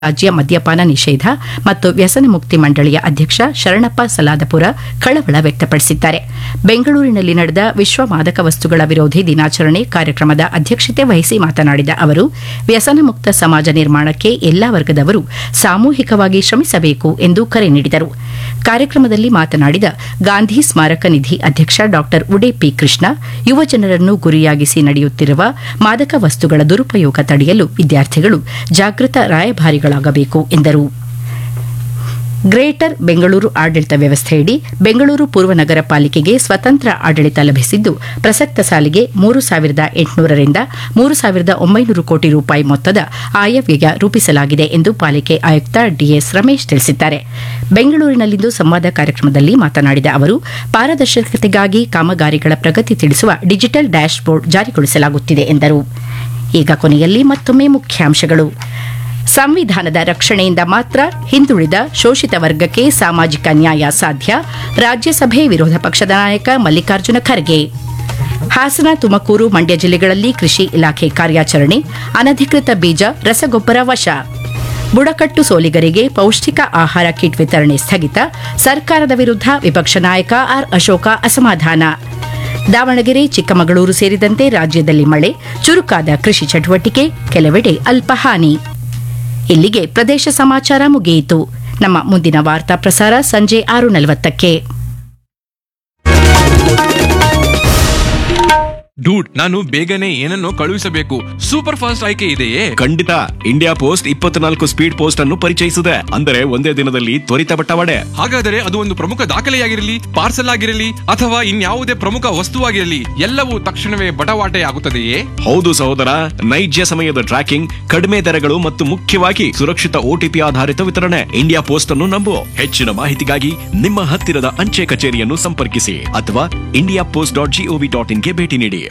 ರಾಜ್ಯ ಮದ್ಯಪಾನ ನಿಷೇಧ ಮತ್ತು ವ್ಯಸನ ಮುಕ್ತಿ ಮಂಡಳಿಯ ಅಧ್ಯಕ್ಷ ಶರಣಪ್ಪ ಸಲಾದಪುರ ಕಳವಳ ವ್ಯಕ್ತಪಡಿಸಿದ್ದಾರೆ ಬೆಂಗಳೂರಿನಲ್ಲಿ ನಡೆದ ವಿಶ್ವ ಮಾದಕ ವಸ್ತುಗಳ ವಿರೋಧಿ ದಿನಾಚರಣೆ ಕಾರ್ಯಕ್ರಮದ ಅಧ್ಯಕ್ಷತೆ ವಹಿಸಿ ಮಾತನಾಡಿದ ಅವರು ವ್ಯಸನ ಮುಕ್ತ ಸಮಾಜ ನಿರ್ಮಾಣಕ್ಕೆ ಎಲ್ಲಾ ವರ್ಗದವರು ಸಾಮೂಹಿಕವಾಗಿ ಶ್ರಮಿಸಬೇಕು ಎಂದು ಕರೆ ನೀಡಿದರು ಕಾರ್ಯಕ್ರಮದಲ್ಲಿ ಮಾತನಾಡಿದ ಗಾಂಧಿ ಸ್ಮಾರಕ ನಿಧಿ ಅಧ್ಯಕ್ಷ ಡಾ ಉಡೇಪಿ ಕೃಷ್ಣ ಯುವ ಜನರನ್ನು ಗುರಿಯಾಗಿಸಿ ನಡೆಯುತ್ತಿರುವ ಮಾದಕ ವಸ್ತುಗಳ ದುರುಪಯೋಗ ತಡೆಯಲು ವಿದ್ಯಾರ್ಥಿಗಳು ಜಾಗೃತ ರಾಯಭಾರಿಗಳಾಗಬೇಕು ಎಂದರು ಗ್ರೇಟರ್ ಬೆಂಗಳೂರು ಆಡಳಿತ ವ್ಯವಸ್ಥೆಯಡಿ ಬೆಂಗಳೂರು ಪೂರ್ವ ನಗರ ಪಾಲಿಕೆಗೆ ಸ್ವತಂತ್ರ ಆಡಳಿತ ಲಭಿಸಿದ್ದು ಪ್ರಸಕ್ತ ಸಾಲಿಗೆ ಮೂರು ಸಾವಿರದ ಎಂಟುನೂರರಿಂದ ಮೂರು ಸಾವಿರದ ಒಂಬೈನೂರು ಕೋಟಿ ರೂಪಾಯಿ ಮೊತ್ತದ ಆಯವ್ಯಯ ರೂಪಿಸಲಾಗಿದೆ ಎಂದು ಪಾಲಿಕೆ ಆಯುಕ್ತ ಡಿಎಸ್ ರಮೇಶ್ ತಿಳಿಸಿದ್ದಾರೆ ಬೆಂಗಳೂರಿನಲ್ಲಿಂದು ಸಂವಾದ ಕಾರ್ಯಕ್ರಮದಲ್ಲಿ ಮಾತನಾಡಿದ ಅವರು ಪಾರದರ್ಶಕತೆಗಾಗಿ ಕಾಮಗಾರಿಗಳ ಪ್ರಗತಿ ತಿಳಿಸುವ ಡಿಜಿಟಲ್ ಡ್ಯಾಶ್ ಬೋರ್ಡ್ ಜಾರಿಗೊಳಿಸಲಾಗುತ್ತಿದೆ ಎಂದರು ಈಗ ಕೊನೆಯಲ್ಲಿ ಮತ್ತೊಮ್ಮೆ ಮುಖ್ಯಾಂಶಗಳು ಸಂವಿಧಾನದ ರಕ್ಷಣೆಯಿಂದ ಮಾತ್ರ ಹಿಂದುಳಿದ ಶೋಷಿತ ವರ್ಗಕ್ಕೆ ಸಾಮಾಜಿಕ ನ್ಯಾಯ ಸಾಧ್ಯ ರಾಜ್ಯಸಭೆ ವಿರೋಧ ಪಕ್ಷದ ನಾಯಕ ಮಲ್ಲಿಕಾರ್ಜುನ ಖರ್ಗೆ ಹಾಸನ ತುಮಕೂರು ಮಂಡ್ಯ ಜಿಲ್ಲೆಗಳಲ್ಲಿ ಕೃಷಿ ಇಲಾಖೆ ಕಾರ್ಯಾಚರಣೆ ಅನಧಿಕೃತ ಬೀಜ ರಸಗೊಬ್ಬರ ವಶ ಬುಡಕಟ್ಟು ಸೋಲಿಗರಿಗೆ ಪೌಷ್ಟಿಕ ಆಹಾರ ಕಿಟ್ ವಿತರಣೆ ಸ್ಥಗಿತ ಸರ್ಕಾರದ ವಿರುದ್ಧ ವಿಪಕ್ಷ ನಾಯಕ ಆರ್ ಅಶೋಕ ಅಸಮಾಧಾನ ದಾವಣಗೆರೆ ಚಿಕ್ಕಮಗಳೂರು ಸೇರಿದಂತೆ ರಾಜ್ಯದಲ್ಲಿ ಮಳೆ ಚುರುಕಾದ ಕೃಷಿ ಚಟುವಟಿಕೆ ಕೆಲವೆಡೆ ಅಲ್ಪ ಹಾನಿ ಇಲ್ಲಿಗೆ ಪ್ರದೇಶ ಸಮಾಚಾರ ಮುಗಿಯಿತು ನಮ್ಮ ಮುಂದಿನ ವಾರ್ತಾ ಪ್ರಸಾರ ಸಂಜೆ ಆರು ನಲವತ್ತಕ್ಕೆ ಡೂಡ್ ನಾನು ಬೇಗನೆ ಏನನ್ನೋ ಕಳುಹಿಸಬೇಕು ಸೂಪರ್ ಫಾಸ್ಟ್ ಆಯ್ಕೆ ಇದೆಯೇ ಖಂಡಿತ ಇಂಡಿಯಾ ಪೋಸ್ಟ್ ಇಪ್ಪತ್ನಾಲ್ಕು ಸ್ಪೀಡ್ ಪೋಸ್ಟ್ ಅನ್ನು ಪರಿಚಯಿಸಿದೆ ಅಂದರೆ ಒಂದೇ ದಿನದಲ್ಲಿ ತ್ವರಿತ ಬಟ್ಟವಾಡೆ ಹಾಗಾದರೆ ಅದು ಒಂದು ಪ್ರಮುಖ ದಾಖಲೆಯಾಗಿರಲಿ ಪಾರ್ಸಲ್ ಆಗಿರಲಿ ಅಥವಾ ಇನ್ಯಾವುದೇ ಪ್ರಮುಖ ವಸ್ತುವಾಗಿರಲಿ ಎಲ್ಲವೂ ತಕ್ಷಣವೇ ಬಟವಾಟೆ ಆಗುತ್ತದೆಯೇ ಹೌದು ಸಹೋದರ ನೈಜ ಸಮಯದ ಟ್ರ್ಯಾಕಿಂಗ್ ಕಡಿಮೆ ದರಗಳು ಮತ್ತು ಮುಖ್ಯವಾಗಿ ಸುರಕ್ಷಿತ ಓಟಿಪಿ ಆಧಾರಿತ ವಿತರಣೆ ಇಂಡಿಯಾ ಪೋಸ್ಟ್ ಅನ್ನು ನಂಬು ಹೆಚ್ಚಿನ ಮಾಹಿತಿಗಾಗಿ ನಿಮ್ಮ ಹತ್ತಿರದ ಅಂಚೆ ಕಚೇರಿಯನ್ನು ಸಂಪರ್ಕಿಸಿ ಅಥವಾ India post dot G O V dot ಇನ್ಗೆ ಭೇಟಿ ನೀಡಿ